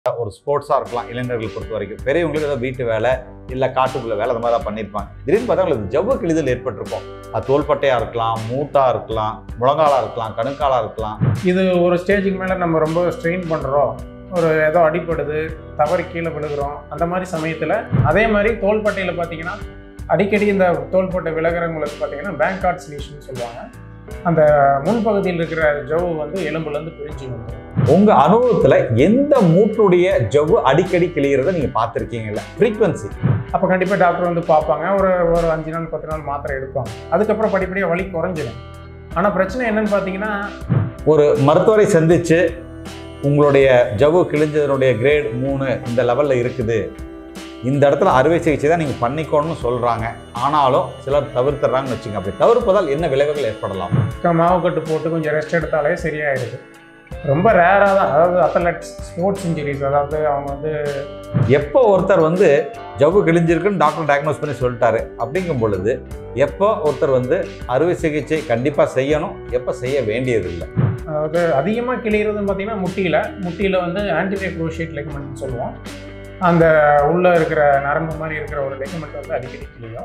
ஒரு ஸ்போர்ட்ஸாக இருக்கலாம் இளைஞர்கள் பொறுத்த வரைக்கும் பெரியவங்களுக்கு ஏதோ வீட்டு வேலை இல்லை காட்டுக்குள்ள வேலை அந்த மாதிரி தான் பண்ணியிருப்பாங்க திடீர்னு பார்த்தா உங்களுக்கு ஜவ்வு கிழிதல் ஏற்பட்டிருக்கும் அது தோள்பட்டையாக இருக்கலாம் மூட்டாக இருக்கலாம் முழங்காலாக இருக்கலாம் கணுக்காலாக இருக்கலாம் இது ஒரு ஸ்டேஜுக்கு மேலே நம்ம ரொம்ப ஸ்ட்ரெயின் பண்ணுறோம் ஒரு ஏதோ அடிப்படுது தவறி கீழே விழுகிறோம் அந்த மாதிரி சமயத்தில் அதே மாதிரி தோள்பட்டையில் பார்த்தீங்கன்னா அடிக்கடி இந்த தோள்பட்டை விலகிறவங்களுக்கு பார்த்தீங்கன்னா பேங்க் கார்ட் சொல்யூஷன் சொல்லுவாங்க அந்த முன்பகுதியில் இருக்கிற ஜவ்வு வந்து எலும்புலேருந்து பிரிஞ்சு வந்துடும் உங்கள் அனுபவத்தில் எந்த மூட்டுடைய ஜவ்வு அடிக்கடி கிழிகிறத நீங்கள் பார்த்துருக்கீங்கல்ல ஃப்ரீக்வன்சி அப்போ கண்டிப்பாக டாக்டர் வந்து பார்ப்பாங்க ஒரு ஒரு அஞ்சு நாள் பத்து நாள் மாத்திரை எடுப்பாங்க அதுக்கப்புறம் படிப்படியாக வலி குறைஞ்சிடும் ஆனால் பிரச்சனை என்னன்னு பார்த்தீங்கன்னா ஒரு மருத்துவரை சந்தித்து உங்களுடைய ஜவ்வு கிழிஞ்சதனுடைய கிரேட் மூணு இந்த லெவலில் இருக்குது இந்த இடத்துல அறுவை சிகிச்சை தான் நீங்கள் பண்ணிக்கோன்னு சொல்கிறாங்க ஆனாலும் சிலர் தவிர்த்துறாங்கன்னு வச்சுங்க அப்படி தவிர்ப்பதால் என்ன விளைவுகள் ஏற்படலாம் க- மாவு கட்டு போட்டு கொஞ்சம் ரெஸ்ட் எடுத்தாலே சரியாயிடுது ரொம்ப ரேராக தான் அதாவது அத்லெட்ஸ் ஸ்போர்ட்ஸ் இன்ஜுரிஸ் அதாவது அவங்க வந்து எப்போ ஒருத்தர் வந்து ஜவ்வு கிழிஞ்சிருக்குன்னு டாக்டர் டயக்னோஸ் பண்ணி சொல்லிட்டாரு அப்படிங்கும் பொழுது எப்போ ஒருத்தர் வந்து அறுவை சிகிச்சை கண்டிப்பாக செய்யணும் எப்போ செய்ய வேண்டியதில்லை அதாவது அதிகமாக கிளியறதுன்னு பார்த்தீங்கன்னா முட்டியில் முட்டியில் வந்து ஆன்டிரியா குரோஷியேட் லெக்மெண்ட்னு சொல்லுவோம் அந்த உள்ளே இருக்கிற நரம்பு மாதிரி இருக்கிற ஒரு லெக்மெண்ட் வந்து அடிக்கடி கிளியும்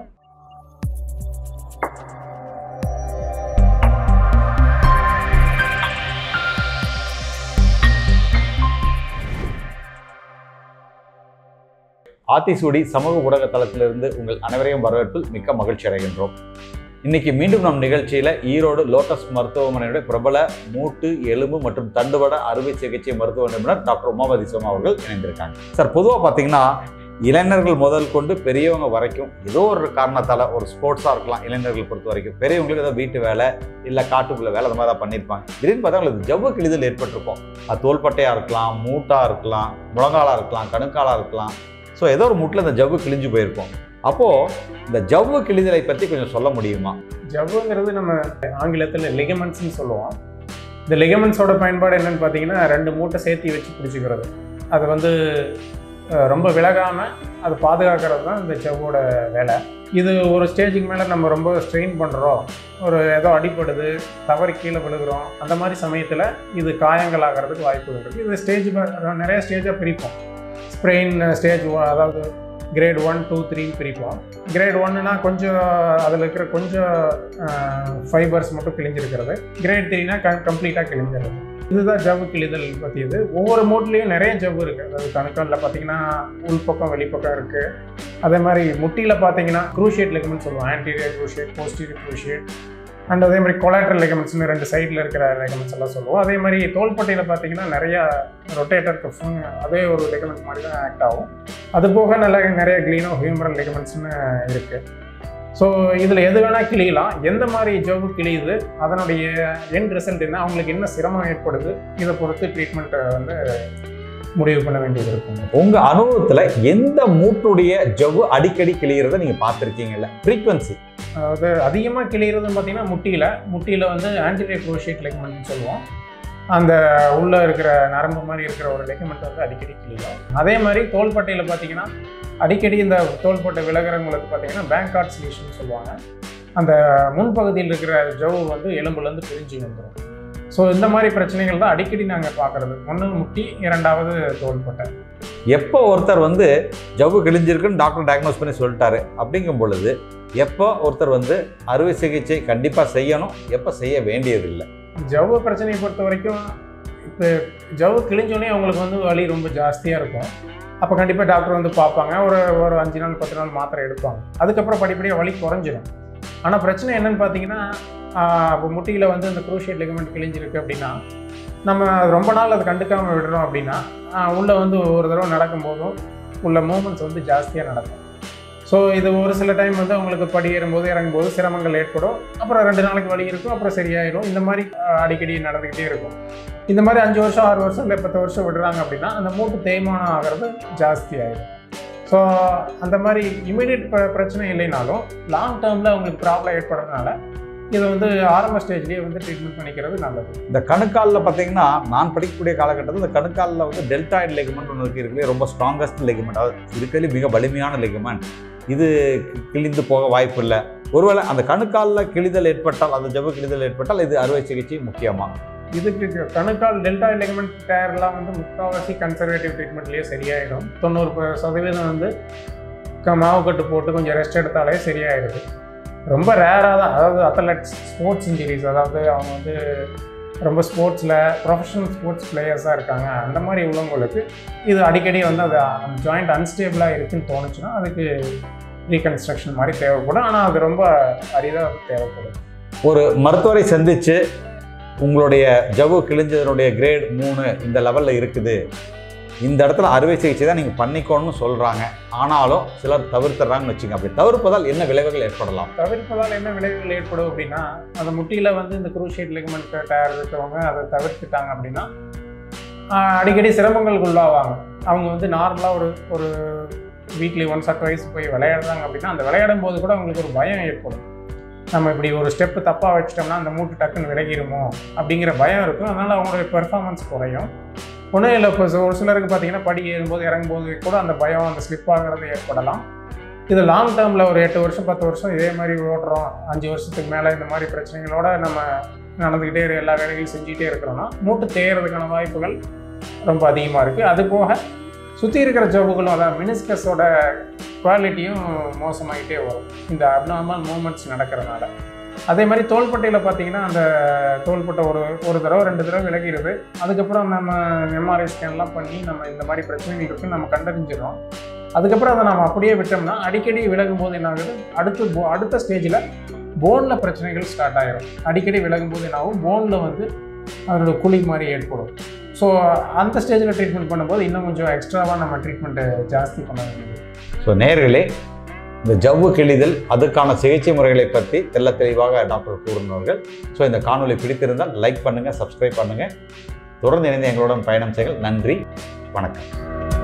ஆத்திசூடி சமூக ஊடக தளத்திலிருந்து உங்கள் அனைவரையும் வரவேற்பில் மிக்க மகிழ்ச்சி அடைகின்றோம் இன்னைக்கு மீண்டும் நம் நிகழ்ச்சியில் ஈரோடு லோட்டஸ் மருத்துவமனையுடைய பிரபல மூட்டு எலும்பு மற்றும் தண்டுவட அறுவை சிகிச்சை மருத்துவ நிபுணர் டாக்டர் உமாபதி சோமா அவர்கள் இணைந்திருக்காங்க சார் பொதுவாக பார்த்தீங்கன்னா இளைஞர்கள் முதல் கொண்டு பெரியவங்க வரைக்கும் ஏதோ ஒரு காரணத்தால் ஒரு ஸ்போர்ட்ஸாக இருக்கலாம் இளைஞர்கள் பொறுத்த வரைக்கும் பெரியவங்களுக்கு ஏதோ வீட்டு வேலை இல்லை காட்டுக்குள்ள வேலை அந்த மாதிரி தான் பண்ணியிருப்பாங்க திடீர்னு பார்த்தா உங்களுக்கு ஜவ்வு கிழிதல் ஏற்பட்டிருக்கும் அது தோள்பட்டையாக இருக்கலாம் மூட்டாக இருக்கலாம் முழங்காலாக இருக்கலாம் கணுக்காலாக இருக்கலாம் ஸோ ஏதோ ஒரு முட்டில் இந்த ஜவ்வு கிழிஞ்சு போயிருக்கும் அப்போது இந்த ஜவ்வு கிழிதலை பற்றி கொஞ்சம் சொல்ல முடியுமா ஜவ்வுங்கிறது நம்ம ஆங்கிலத்தில் லிகமெண்ட்ஸ்னு சொல்லுவோம் இந்த லிகமெண்ட்ஸோட பயன்பாடு என்னன்னு பார்த்தீங்கன்னா ரெண்டு மூட்டை சேர்த்து வச்சு பிடிச்சிக்கிறது அது வந்து அஹ், ரொம்ப விலகாமல் அதை பாதுகாக்கிறது தான் இந்த ஜவ்வோட வேலை இது ஒரு ஸ்டேஜுக்கு மேலே நம்ம ரொம்ப ஸ்ட்ரெயின் பண்ணுறோம் ஒரு ஏதோ அடிப்படுது தவறி கீழே விழுகிறோம் அந்த மாதிரி சமயத்தில் இது காயங்கள் ஆகிறதுக்கு வாய்ப்புகள் இருக்குது இது ஸ்டேஜ் நிறைய ஸ்டேஜாக பிரிப்போம் ஸ்ப்ரெயின் ஸ்டேஜ் அதாவது கிரேட் ஒன் டூ த்ரீன்னு பிரிப்போம் கிரேட் ஒன்னுனா கொஞ்சம் அதில் இருக்கிற கொஞ்சம் ஃபைபர்ஸ் மட்டும் கிழிஞ்சிருக்கிறது கிரேட் த்ரீனா க கம்ப்ளீட்டாக கிழிஞ்சிருது இதுதான் ஜவ்வு கிழிதல் பற்றியது ஒவ்வொரு மூட்லேயும் நிறைய ஜவ்வு இருக்குது அதாவது கணுக்காலில் பார்த்தீங்கன்னா உள்பக்கம் வெளிப்பக்கம் இருக்குது அதே மாதிரி முட்டியில் பார்த்தீங்கன்னா க்ரூஷியேட் லெகமெண்ட் சொல்லுவோம் anterior cruciate posterior cruciate and அதே மாதிரி கொலாட்ரல் லெகமெண்ட்ஸ்னு ரெண்டு சைடில் இருக்கிற லெகமெண்ட்ஸ் எல்லாம் சொல்லுவோம் அதே மாதிரி தோள்பட்டையில் பார்த்தீங்கன்னா நிறையா ரொட்டேட்டர் கஃபும் அதே ஒரு லெகமெண்ட் மாதிரி தான் ஆக்ட் ஆகும் அது போக நல்ல நிறைய க்ளீனோ ஹியூமரல் லெகமெண்ட்ஸ்னு இருக்குது ஸோ இதில் எது வேணால் கிழியலாம் எந்த மாதிரி ஜவ்வு கிழியுது அதனுடைய எண்ட் ரிசல்ட் என்ன அவங்களுக்கு என்ன சிரமம் ஏற்படுது இதை பொறுத்து ட்ரீட்மெண்ட்டை வந்து முடிவு பண்ண வேண்டியது இருக்கும் உங்கள் அனுபவத்தில் எந்த மூட்டுடைய ஜவ்வு அடிக்கடி கிழிகிறத நீங்கள் பார்த்துருக்கீங்கல்ல ஃப்ரீக்வன்சி அதாவது அதிகமாக கிழியறதுன்னு பார்த்தீங்கன்னா முட்டியில் முட்டியில் வந்து ஆன்டிரியா குரோஷியேட் லெக்மெண்ட்னு சொல்லுவோம் அந்த உள்ளே இருக்கிற நரம்பு மாதிரி இருக்கிற ஒரு லெக்மெண்ட் வந்து அடிக்கடி கிழியும் அதே மாதிரி தோள்பட்டையில் பார்த்தீங்கன்னா அடிக்கடி இந்த தோள்பட்டை விலகிறவங்களுக்கு பார்த்தீங்கன்னா பேங்க் கார்ட் சொல்யூஷன் சொல்லுவாங்க அந்த முன்பகுதியில் இருக்கிற ஜவ்வு வந்து எலும்புலேருந்து பிரிஞ்சு வந்துடும் ஸோ இந்த மாதிரி பிரச்சனைகள் தான் அடிக்கடி நாங்கள் பார்க்குறது ஒன்று முட்டி இரண்டாவது தோள்பட்டை எப்போ ஒருத்தர் வந்து ஜவ்வு கிழிஞ்சிருக்குன்னு டாக்டர் டயக்னோஸ் பண்ணி சொல்லிட்டாரு அப்படிங்கும் பொழுது எப்போ ஒருத்தர் வந்து அறுவை சிகிச்சை கண்டிப்பாக செய்யணும் எப்போ செய்ய வேண்டியதில்லை ஜவ்வு பிரச்சனையை பொறுத்த வரைக்கும் இப்போ ஜவ்வு கிழிஞ்சோடனே அவங்களுக்கு வந்து வலி ரொம்ப ஜாஸ்தியாக இருக்கும் அப்போ கண்டிப்பாக டாக்டர் வந்து பார்ப்பாங்க ஒரு ஒரு அஞ்சு நாள் பத்து நாள் மாத்திரை எடுப்பாங்க அதுக்கப்புறம் படிப்படியாக வலி குறைஞ்சிடும் ஆனால் பிரச்சனை என்னன்னு பார்த்தீங்கன்னா இப்போ முட்டியில் வந்து இந்த குரூஷியல் லெகமெண்ட் கிழிஞ்சிருக்கு அப்படின்னா நம்ம ரொம்ப நாள் அதை கண்டுக்காமல் விடுறோம் அப்படின்னா உள்ளே வந்து ஒரு தடவை நடக்கும்போதும் உள்ள மூமெண்ட்ஸ் வந்து ஜாஸ்தியாக நடக்கும் ஸோ இது ஒரு சில டைம் வந்து அவங்களுக்கு படி ஏறும்போது இறங்கும்போது சிரமங்கள் ஏற்படும் அப்புறம் ரெண்டு நாளைக்கு வலி இருக்கும் அப்புறம் சரியாயிடும் இந்த மாதிரி அஹ், அடிக்கடி நடந்துக்கிட்டே இருக்கும் இந்த மாதிரி அஞ்சு வருஷம் ஆறு வருஷம் இல்லை பத்து வருஷம் விடுறாங்க அப்படின்னா அந்த மூட்டு தேய்மானம் ஆகிறது ஜாஸ்தி ஆயிடும் ஸோ அந்த மாதிரி இமீடியட் பிரச்சனை இல்லைனாலும் லாங் டேர்மில் அவங்களுக்கு ப்ராப்ளம் ஏற்படுறதுனால இதை வந்து ஆரம்ப ஸ்டேஜ்லேயே வந்து ட்ரீட்மெண்ட் பண்ணிக்கிறது நல்லது இந்த கணுக்காலில் பார்த்தீங்கன்னா நான் படிக்கக்கூடிய காலகட்டத்தில் இந்த கணுக்காலில் வந்து டெல்டாய்டு லெகுமெண்ட் ஒன்று இருக்கு இருக்கிறதுலே ரொம்ப ஸ்ட்ராங்கஸ்ட் லெகுமெண்ட் அதாவது இருக்கிறதுலே மிக வலிமையான லெகுமெண்ட் இது கிழிந்து போக வாய்ப்பு இல்லை ஒருவேளை அந்த கணுக்காலில் கிழிதல் ஏற்பட்டால் அந்த ஜவ்வு கிழிதல் ஏற்பட்டால் இது அறுவை சிகிச்சை முக்கியமா இதுக்கு கணுக்கால் டெல்டா லிகமெண்ட் டயர்லாம் வந்து முக்கால்வாசி கன்சர்வேட்டிவ் ட்ரீட்மெண்ட்லேயே சரியாயிடும் தொண்ணூறு ப- சதவீதம் வந்து க- மாவு கட்டு போட்டு கொஞ்சம் ரெஸ்ட் எடுத்தாலே சரியாயிடுது ரொம்ப ரேராக தான் அதாவது அத்லெட்ஸ் ஸ்போர்ட்ஸ் இன்ஜுரிஸ் அதாவது அவங்க வந்து ரொம்ப ஸ்போர்ட்ஸில் ப்ரொஃபஷனல் ஸ்போர்ட்ஸ் பிளேயர்ஸாக இருக்காங்க அந்த மாதிரி உள்ளவங்களுக்கு இது அடிக்கடி வந்து அது அந்த ஜாயிண்ட் அன்ஸ்டேபிளாக இருக்குன்னு தோணுச்சுன்னா அதுக்கு ரீகன்ஸ்ட்ரக்ஷன் மாதிரி தேவைப்படும் ஆனால் அது ரொம்ப அரிதாக தேவைப்படும் ஒரு மருத்துவரை சந்திச்சு உங்களுடைய ஜவ்வு கிழிஞ்சதனுடைய கிரேட் மூணு இந்த லெவலில் இருக்குது இந்த இடத்துல அறுவை சிகிச்சை தான் நீங்கள் பண்ணிக்கோன்னு சொல்கிறாங்க ஆனாலும் சிலர் தவிர்த்துறாங்கன்னு வச்சுங்க அப்படி தவிர்ப்பதால் என்ன விளைவுகள் ஏற்படலாம் தவிர்ப்பதால் என்ன விளைவுகள் ஏற்படும் அப்படின்னா அந்த முட்டியில் வந்து இந்த குரூஷியேட் லிகமெண்ட் டயர் இருக்கிறவங்க அதை தவிர்த்துட்டாங்க அப்படின்னா ஆஹ், அடிக்கடி சிரமங்களுக்கு உள்ளாவாங்க அவங்க வந்து நார்மலாக ஒரு ஒரு வீக்லி ஒன்ஸ் ஆர் ட்வைஸ் போய் விளையாடுறாங்க அப்படின்னா அந்த விளையாடும் போது கூட அவங்களுக்கு ஒரு பயம் ஏற்படும் நம்ம இப்படி ஒரு ஸ்டெப்பு தப்பாக வச்சிட்டோம்னா அந்த மூட்டு டக்குன்னு விலகிருமோ அப்படிங்கிற பயம் இருக்கும் அதனால் அவங்களுடைய பெர்ஃபார்மன்ஸ் குறையும் ஒன்றும் இல்லை இப்போ ஒரு சிலருக்கு பார்த்தீங்கன்னா படி ஏறும்போது இறங்கும்போது கூட அந்த பயம் அந்த ஸ்லிப் ஆகிறது ஏற்படலாம் இது லாங் டேர்மில் ஒரு எட்டு வருஷம் பத்து வருஷம் இதே மாதிரி ஓடுறோம் அஞ்சு வருஷத்துக்கு மேலே இந்த மாதிரி பிரச்சனைகளோட நம்ம நடந்துக்கிட்டே இரு- எல்லா வேலைகளும் செஞ்சுக்கிட்டே இருக்கிறோம்னா மூட்டு தேயறதுக்கான வாய்ப்புகள் ரொம்ப அதிகமாக இருக்குது அது போக சுற்றி இருக்கிற ஜவ்வுகளும் அதான் மினிஸ்கஸோட குவாலிட்டியும் மோசமாயிட்டே வரும் இந்த அப்நார்மல் மூமெண்ட்ஸ் நடக்கிறனால அதே மாதிரி தோள்பட்டையில் பார்த்தீங்கன்னா அந்த தோள்பட்டை ஒரு ஒரு தடவை ரெண்டு தடவை விலகிடுது அதுக்கப்புறம் நம்ம எம்ஆர்ஐ ஸ்கேன்லாம் பண்ணி நம்ம இந்த மாதிரி பிரச்சனைகள் இருக்குன்னு நம்ம கண்டறிஞ்சிடறோம் அதுக்கப்புறம் அதை நம்ம அப்படியே விட்டோம்னா அடிக்கடி விலகும் போது என்ன ஆகுது அடுத்து போ அடுத்த ஸ்டேஜில் போனில் பிரச்சனைகள் ஸ்டார்ட் ஆயிரும் அடிக்கடி விலகும் போது என்ன ஆகும் போனில் வந்து அதோட குழி மாதிரி ஏற்படும் ஸோ அந்த ஸ்டேஜில் ட்ரீட்மெண்ட் பண்ணும்போது இன்னும் கொஞ்சம் எக்ஸ்ட்ராவாக நம்ம ட்ரீட்மெண்ட்டை ஜாஸ்தி பண்ண வேண்டியது ஸோ நேர்களே இந்த ஜவ்வு கிழிதல் அதுக்கான சிகிச்சை முறைகளை பற்றி தெள்ள தெளிவாக டாக்டர் கூறினவர்கள் ஸோ இந்த காணொளி பிடித்திருந்தால் லைக் பண்ணுங்கள் சப்ஸ்கிரைப் பண்ணுங்கள் தொடர்ந்து இணைந்து எங்களுடன் பயணம் செய்யுங்கள் நன்றி வணக்கம்